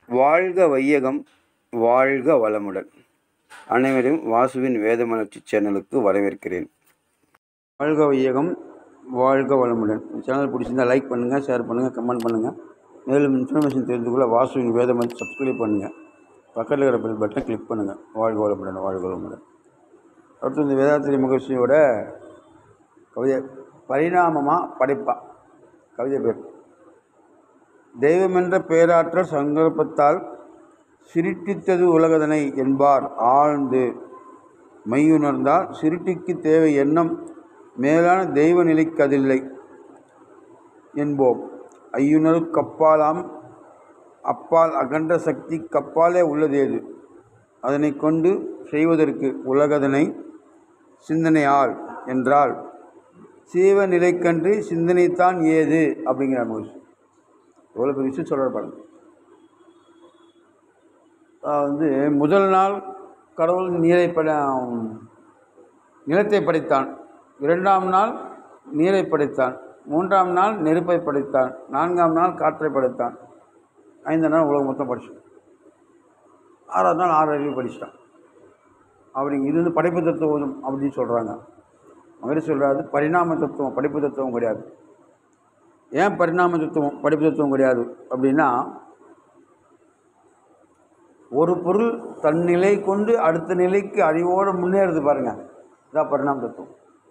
வாழ்க வையகம் வாழ்க வளமுடன் அனைவரையும் வாசுவின் வேதமலர்ச்சி சேனலுக்கு வரவேற்கிறேன் வாழ்க வையகம் வாழ்க வளமுடன் இந்த சேனல் பிடிச்சிருந்தா லைக் பண்ணுங்கள் ஷேர் பண்ணுங்கள் கமெண்ட் பண்ணுங்கள் மேலும் இன்ஃபர்மேஷன் தெரிந்து கொள்ள வாசுவின் வேதமலர்ச்சி சப்ஸ்கிரைப் பண்ணுங்கள் பக்கத்தில் இருக்கிற பெல் பட்டனை கிளிக் பண்ணுங்கள் வாழ்க வளமுடன் வாழ்க வளமுடன் அடுத்து இந்த வேதாத்திரி மகிழ்ச்சியோட கவிதை பரிணாமமா படைப்பா கவிதை பேர் தெய்வமென்ற பேராற்றல் சங்கல்பத்தால் சிருட்டித்தது உலகதனை என்பார் ஆழ்ந்து மெய்யுணர்ந்தால் சிருட்டிக்கு தேவை எண்ணம் மேலான தெய்வ நிலைக்கு அதில்லை என்போம் ஐயுணருக்கு அப்பாலாம் அப்பால் அகன்ற சக்தி கப்பாலே உள்ளதேது அதனை கொண்டு செய்வதற்கு உலகதனை சிந்தனையால் என்றால் சீவ நிலைக்கன்று சிந்தனைத்தான் ஏது அப்படிங்கிற மகிழ்ச்சி எவ்வளோ பெரிய விஷயம் சொல்கிற பாருங்க வந்து முதல் நாள் கடவுள் நீரை பட நிலத்தை படைத்தான் இரண்டாம் நாள் நீரை படைத்தான் மூன்றாம் நாள் நெருப்பை படைத்தான் நான்காம் நாள் காற்றை படைத்தான் ஐந்து நாள் உலகம் மொத்தம் படித்தான் ஆறாவது நாள் ஆறு அறிவு படிச்சிட்டான் அப்படி இது வந்து படைப்பு தத்துவம் அப்படின்னு சொல்கிறாங்க அவர் சொல்கிறாரு பரிணாம தத்துவம் படைப்பு தத்துவம் கிடையாது ஏன் பரிணாம தத்துவம் படிப்பு தத்துவம் கிடையாது அப்படின்னா ஒரு பொருள் தன் நிலை கொண்டு அடுத்த நிலைக்கு அறிவோடு முன்னேறுது பாருங்க இதான் பரிணாம தத்துவம்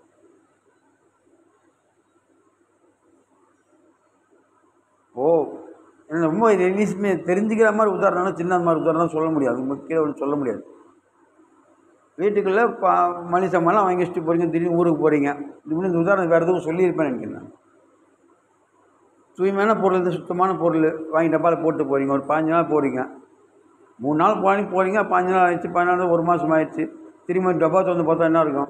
ஓ என்ன ரொம்ப எலிஸ்மே தெரிஞ்சுக்கிற மாதிரி உதாரணம் சின்ன மாதிரி உதாரணம் சொல்ல முடியாது முக்கிய ஒன்று சொல்ல முடியாது வீட்டுக்குள்ளே பா மணி சம்பளம் வாங்கி வச்சுட்டு போகிறீங்க திடீர்னு ஊருக்கு போகிறீங்க இப்படி இந்த உதாரணம் வேறு எதுவும் சொல்லியிருப்பேன் நினைக்கிறேன் தூய்மையான பொருள் இது சுத்தமான பொருள் வாங்கி டப்பாவில் போட்டு போகிறீங்க ஒரு பாஞ்சு நாள் போகிறீங்க மூணு நாள் போனி போகிறீங்க பாஞ்சு நாள் ஆயிடுச்சு பதினாலு நாள் ஒரு மாதம் ஆயிடுச்சு திரும்ப டப்பா திறந்து பார்த்தா என்ன இருக்கும்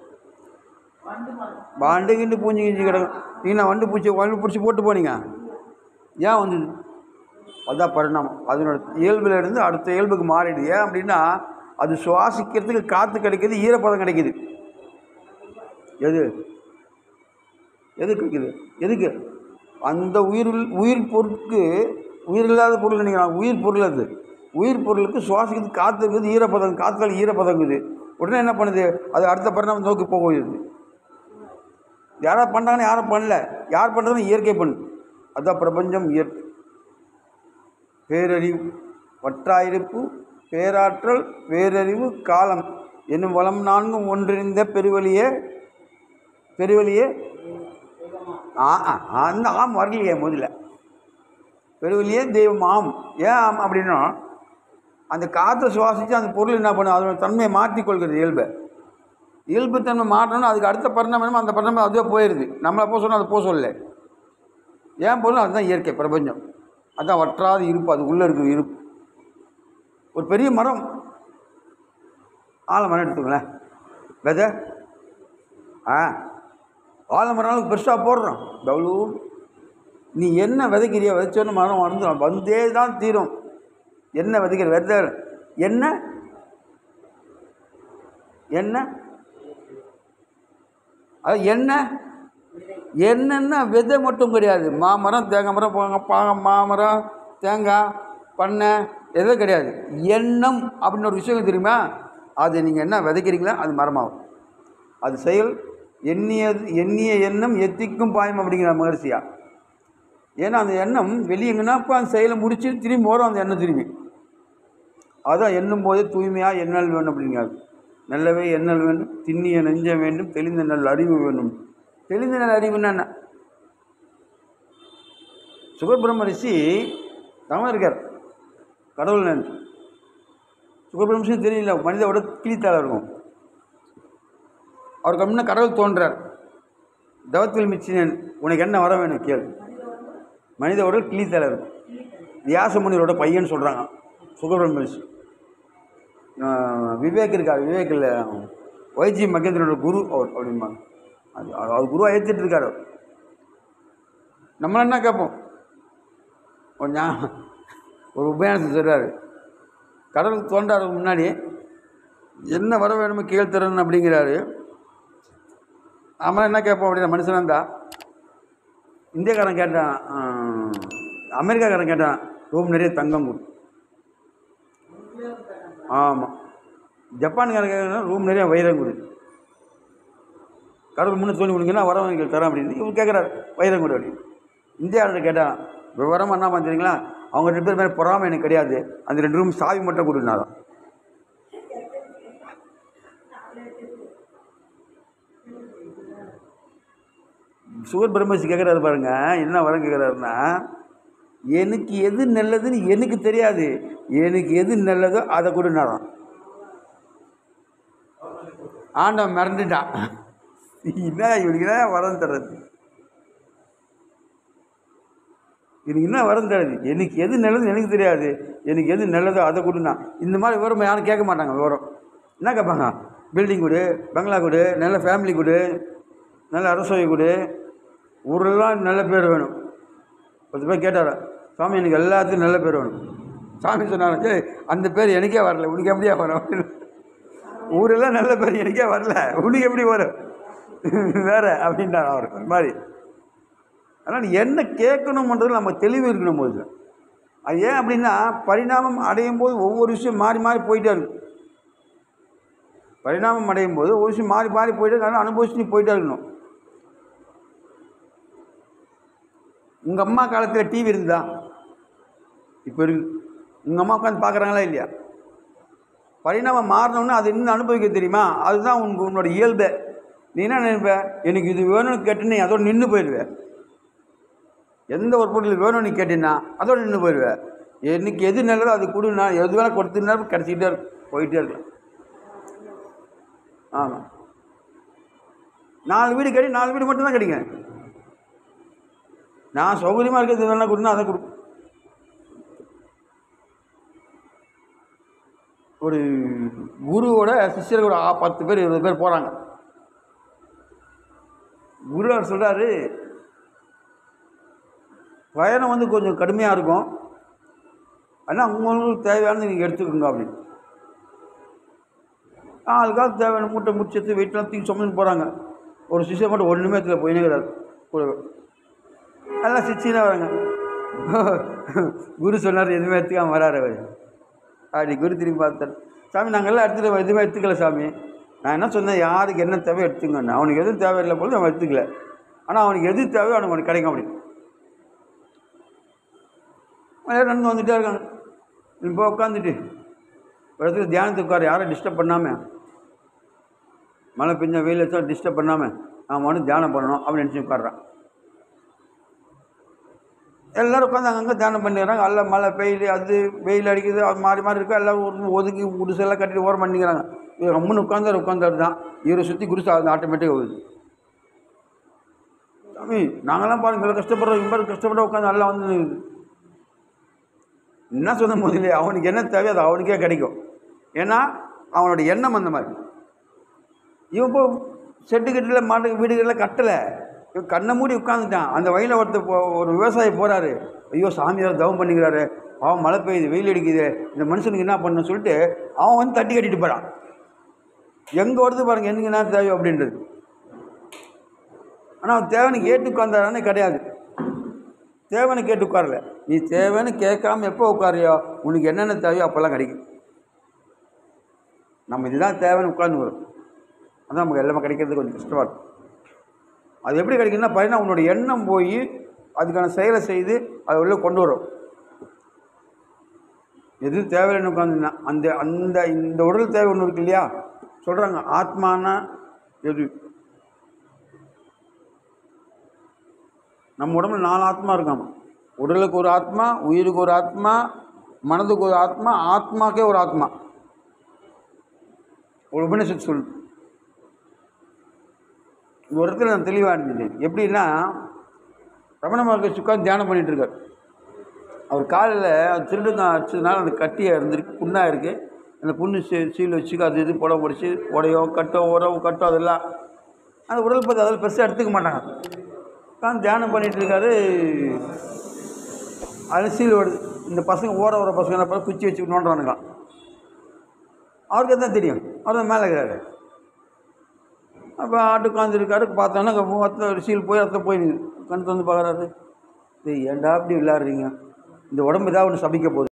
வண்டு கிண்டு பூஞ்சி கிஞ்சி கிடக்கும் நீங்கள் நான் வண்டு பூச்சி வண்டு பிடிச்சி போட்டு போனீங்க ஏன் வந்தது அதான் பரிணாமம் அதனோட இயல்பில் இருந்து அடுத்த இயல்புக்கு மாறிடுது ஏன் அப்படின்னா அது சுவாசிக்கிறதுக்கு காற்று கிடைக்கிது ஈரப்பதம் கிடைக்கிது எது எது கிடைக்குது எதுக்கு அந்த உயிர் உயிர் பொருளுக்கு உயிர் இல்லாத பொருள் நினைக்கிறாங்க உயிர் பொருள் அது உயிர் பொருளுக்கு சுவாசிக்கிறதுக்கு காற்று இருக்குது ஈரப்பதம் காற்றுல ஈரப்பதம் இருக்குது உடனே என்ன பண்ணுது அது அடுத்த பரிணாமம் நோக்கி போகுது யாராவது பண்ணுறாங்கன்னு யாரும் பண்ணல யார் பண்ணுறதுன்னு இயற்கை பண்ணு அதுதான் பிரபஞ்சம் இயற்கை பேரறிவு வற்றாயிருப்பு பேராற்றல் பேரறிவு காலம் என்னும் வளம் நான்கும் ஒன்றிணைந்த பெருவழியே பெருவழியே ஆ அந்த ஆம் வரலையே முதல்ல பெருவழியே தெய்வம் ஆம் ஏன் ஆம் அப்படின்னா அந்த காற்றை சுவாசித்து அந்த பொருள் என்ன பண்ணும் அதோட தன்மையை மாற்றிக்கொள்கிறது இயல்பை இயல்பு தன்மை மாற்றணும்னு அதுக்கு அடுத்த பரிணாமம் அந்த பரிணாமம் அதுவே போயிடுது நம்மளை போக சொன்னால் அது போக சொல்லலை ஏன் பொருள் அதுதான் இயற்கை பிரபஞ்சம் அதுதான் வற்றாத இருப்பு அது உள்ளே இருக்குது இருப்பு ஒரு பெரிய மரம் ஆலமரம் எடுத்துங்களேன் விதை ஆ ஆலமரம் பெருசாக போடுறோம் எவ்வளோ நீ என்ன விதைக்கிறியோ விதைச்சோன்னு மரம் வந்துடும் வந்தே தான் தீரும் என்ன விதைக்கிற விதை என்ன என்ன அது என்ன என்னன்னா விதை மட்டும் கிடையாது மாமரம் தேங்காய் மரம் பாங்க பாங்க மாமரம் தேங்காய் பண்ணை எதுவும் கிடையாது எண்ணம் அப்படின்னு ஒரு விஷயம் தெரியுமா அது நீங்கள் என்ன விதைக்கிறீங்களோ அது மரமாகும் அது செயல் எண்ணியது எண்ணிய எண்ணம் எத்திக்கும் பாயம் அப்படிங்கிற மகர்ஷியா ஏன்னா அந்த எண்ணம் வெளியே எங்கன்னா இப்போ அந்த செயலை முடிச்சு திரும்பி வரும் அந்த எண்ணம் திரும்பி அதான் எண்ணும் போதே தூய்மையாக எண்ணல் வேண்டும் அப்படிங்கிறாரு நல்லவே எண்ணல் வேண்டும் திண்ணிய நெஞ்சம் வேண்டும் தெளிந்த நல் அறிவு வேண்டும் தெளிந்த நல் அறிவுன்னா என்ன சுகபிரம்ம ரிஷி தவம் இருக்கார் கடவுள் நினைச்சு சுகபிரம்ம ரிஷி தெரியல மனிதோட கிளித்தால இருக்கும் அவருக்கு முன்ன கடவுள் தோன்றார் தவத்தில் மிச்சினன் உனக்கு என்ன வர வேணும் கேள் மனித உடல் கிளித்தலை இருக்கும் வியாசமுனிவரோட பையன் சொல்கிறாங்க சுகபிரம்ம ரிஷி விவேக் இருக்கார் விவேக் இல்லை வைஜி மகேந்திரனோட குரு அவர் அப்படிம்பாங்க அது அவர் குருவாக ஏற்றிட்டு இருக்கார் அவர் நம்மள என்ன கேட்போம் ஒரு ஞா ஒரு உபயானத்தை சொல்கிறார் கடவுளுக்கு தோன்றாருக்கு முன்னாடி என்ன வர வேணுமோ கேள்தரன் அப்படிங்கிறாரு நாம என்ன கேட்போம் அப்படின்னா மனுஷனாக இருந்தா இந்தியக்காரன் கேட்டான் ஆஹ், அமெரிக்காக்காரன் கேட்டான் ரூம் நிறைய தங்கம் கொடு ஆமாம் ஜப்பான்காரங்க ரூம் நிறைய வைரம் கொடு கடவுள் முன்னே தோணி கொடுங்கன்னா வரவங்க தரேன் அப்படின்னு இவர் கேட்குறாரு வைரம் கொடு அப்படின்னு இந்தியாவில் கேட்டான் விவரமாக என்ன பண்ண தெரியுங்களா அவங்க ரெண்டு பேர் மேலே பொறாமை எனக்கு கிடையாது அந்த ரெண்டு ரூம் சாவி மட்டும் கொடுனாதான் சுகர் பிரம்மசி கேட்குறாரு பாருங்க என்ன வரம் கேட்குறாருன்னா எனக்கு எது நல்லதுன்னு எனக்கு தெரியாது எனக்கு எது நல்லதோ அதை கொடுனாதான் ஆண்டவன் மறந்துட்டான் என்ன இவனுக்கு என்ன வரம் தர்றது எனக்கு என்ன வரம் தருது எனக்கு எது நல்லது எனக்கு தெரியாது எனக்கு எது நல்லதோ அதை கொடுனா இந்த மாதிரி விவரம் யாரும் கேட்க மாட்டாங்க விவரம் என்ன கேட்பாங்க பில்டிங் கொடு பங்களா கொடு நல்ல ஃபேமிலி கொடு நல்ல அரசவை கொடு ஊரெல்லாம் நல்ல பேர் வேணும் பத்து பேர் கேட்டாரா சாமி எனக்கு எல்லாத்துக்கும் நல்ல பேர் வேணும் சாமி சொன்னாங்க "ஏய், அந்த பேர் எனக்கே வரல உனக்கு எப்படியா வரும் அப்படின்னு. ஊரெல்லாம் நல்ல பேர் எனக்கே வரல உனக்கு எப்படி வரும் வேற அப்படின்றார் அவர் அந்த மாதிரி அதனால் என்ன கேட்கணுமன்றது நம்ம தெளிவு இருக்கணும் போது அது ஏன் அப்படின்னா பரிணாமம் அடையும் போது ஒவ்வொரு விஷயம் மாறி மாறி போயிட்டே இருக்கும் பரிணாமம் அடையும் போது ஒரு விஷயம் மாறி மாறி போயிட்டே இருக்கணும் அனுபவிச்சு நீ போயிட்டே இருக்கணும் உங்கள் அம்மா காலத்தில் டிவி இருந்தா இப்போ இருக்கு உங்கள் அம்மா உட்காந்து பார்க்குறாங்களா இல்லையா பரிணாமம் மாறினோன்னு அது இன்னும் அனுபவிக்க தெரியுமா அதுதான் உன் உன்னோட இயல்பு நீ என்ன நினைப்ப எனக்கு இது வேணும்னு கேட்டு நீ அதோட நின்று போயிடுவேன் எந்த ஒரு பொருள் வேணும்னு நீ கேட்டீங்கன்னா அதோட நின்று போயிடுவேன் எனக்கு எது நல்லதோ அது கொடுனா எது வேணால் கொடுத்துருந்தா கிடச்சிக்கிட்டே இருக்கும் போயிட்டே இருக்கலாம் ஆமாம் நாலு வீடு கட்டி நாலு வீடு மட்டும்தான் கிடைக்கும் நான் சௌகரியமாக இருக்கிறது வேணா கொடுனா அதை கொடு ஒரு குருவோட சிஷ்யர்கள் ஒரு ஆ- பத்து பேர் இருபது பேர் போகிறாங்க குரு அவர் சொல்கிறாரு பயணம் வந்து கொஞ்சம் கடுமையாக இருக்கும் ஆனால் உங்களுக்கு தேவையானது நீங்கள் எடுத்துக்கோங்க அப்படின்னு ஆளுக்காக தேவையான மூட்டை முடிச்சது வெயிட்லாம் தூக்கி சுமந்து போகிறாங்க ஒரு சிஷ்யன் மட்டும் ஒன்றுமே எடுத்துல போயினுக்கிறார் கூட எல்லாம் சிச்சினா வராங்க குரு சொன்னார் எதுவுமே எடுத்துக்காம வராரு அவர் அப்படி குரு திரும்பி பார்த்தார் சாமி நாங்கள் எல்லாம் எடுத்துகிட்டு எதுவுமே எடுத்துக்கல சாமி நான் என்ன சொன்னேன் யாருக்கு என்ன தேவை எடுத்துங்கன்னு அவனுக்கு எதுவும் தேவையில்லை போது அவன் எடுத்துக்கல ஆனால் அவனுக்கு எது தேவையோ அவனுக்கு அவனுக்கு கிடைக்கும் அப்படி எல்லாரும் நடந்து வந்துட்டே இருக்காங்க நீ போய் உட்காந்துட்டு ஒரு இடத்துல தியானத்துக்கு உட்காரு யாரும் டிஸ்டர்ப் பண்ணாமல் மழை பெஞ்சா வெயில் வச்சா டிஸ்டர்ப் பண்ணாமல் நான் மட்டும் தியானம் பண்ணணும் அப்படின்னு நினச்சி உட்காடுறான் எல்லோரும் உட்காந்து அங்கங்கே தியானம் பண்ணிக்கிறாங்க அல்ல மழை பெய்யுது அது வெயில் அடிக்குது அது மாறி மாறி இருக்கும் எல்லோரும் ஒரு ஒதுக்கி குடிசெல்லாம் கட்டிட்டு ஓரம் பண்ணிக்கிறாங்க இவர் அம்மன் உட்காந்தார் உட்காந்தாரு தான் இவரை சுற்றி குடிசை அது ஆட்டோமேட்டிக்காக வருது சாமி நாங்களாம் பாருங்க இவ்வளோ கஷ்டப்படுறோம் இவ்வளோ கஷ்டப்பட உட்காந்து நல்லா வந்து நிக்குது. என்ன சொன்ன முதல்ல அவனுக்கு என்ன தேவையோ அது அவனுக்கே கிடைக்கும் ஏன்னா அவனோட எண்ணம் அந்த மாதிரி இவன் இப்போ செட்டு கட்டில் மாட்டு வீடுகளில் கட்டலை இவன் கண்ணை மூடி உட்காந்துட்டான் அந்த வயலில் ஒருத்தர் போ ஒரு விவசாயி போகிறாரு ஐயோ சாமியார் தவம் பண்ணிக்கிறாரு அவன் மழை பெய்யுது வெயில் அடிக்குது இந்த மனுஷனுக்கு என்ன பண்ணணும்னு சொல்லிட்டு அவன் வந்து தட்டி கட்டிட்டு போகிறான் எங்கே வருது பாருங்க எனக்கு என்ன தேவையோ அப்படின்றது ஆனால் அவன் தேவைன்னு கேட்டு உட்காந்தாரானே கிடையாது தேவைன்னு கேட்டு உட்காரல நீ தேவைன்னு கேட்காம எப்போ உட்காரியோ உனக்கு என்னென்ன தேவையோ அப்போல்லாம் கிடைக்கும் நம்ம இதுதான் தேவைன்னு உட்காந்து வரும் அதான் நமக்கு எல்லாமே கிடைக்கிறது கொஞ்சம் கஷ்டமாக இருக்கும் அது எப்படி கிடைக்குன்னா பார்த்தீங்கன்னா உன்னோட எண்ணம் போய் அதுக்கான செயலை செய்து அதை உள்ள கொண்டு வரும் எது தேவைன்னு உட்காந்துன்னா அந்த அந்த இந்த உடல் தேவை ஒன்று இருக்கு இல்லையா சொல்கிறாங்க ஆத்மானா எது நம்ம உடம்புல நாலு ஆத்மா இருக்காமா உடலுக்கு ஒரு ஆத்மா உயிருக்கு ஒரு ஆத்மா மனதுக்கு ஒரு ஆத்மா ஆத்மாக்கே ஒரு ஆத்மா ஒரு உபநிஷத்து சொல்லு இந்த ஒரு இடத்துல நான் தெளிவாக இருந்தது எப்படின்னா ரமண மகர்ஷி உட்கார்ந்து தியானம் பண்ணிட்டு இருக்கார் அவர் காலில் திருடுங்க அடிச்சதுனால அந்த கட்டியாக இருந்திருக்கு புண்ணாக இருக்குது அந்த புண்ணு சீ சீல் வச்சுக்க அது இது புடவை பிடிச்சி உடையோ கட்டோ உறவு கட்டோ அதெல்லாம் அந்த உடல் பற்றி அதில் பெருசாக எடுத்துக்க மாட்டாங்க உட்காந்து தியானம் பண்ணிட்டு இருக்காரு அது சீல் வருது இந்த பசங்க ஓர ஓர பசங்க என்ன பண்ண குச்சி வச்சு நோண்டுறானுங்களாம் அவருக்கு தான் தெரியும் அவர் தான் மேலே இருக்கிறாரு அப்போ ஆட்டு உட்காந்துருக்காரு பார்த்தோன்னா முகத்தில் சீல் போய் இடத்துல போய் கண் வந்து பார்க்குறாரு இது ஏன்டா அப்படி விளையாடுறீங்க இந்த உடம்பு ஏதாவது ஒன்று சபிக்க போகுது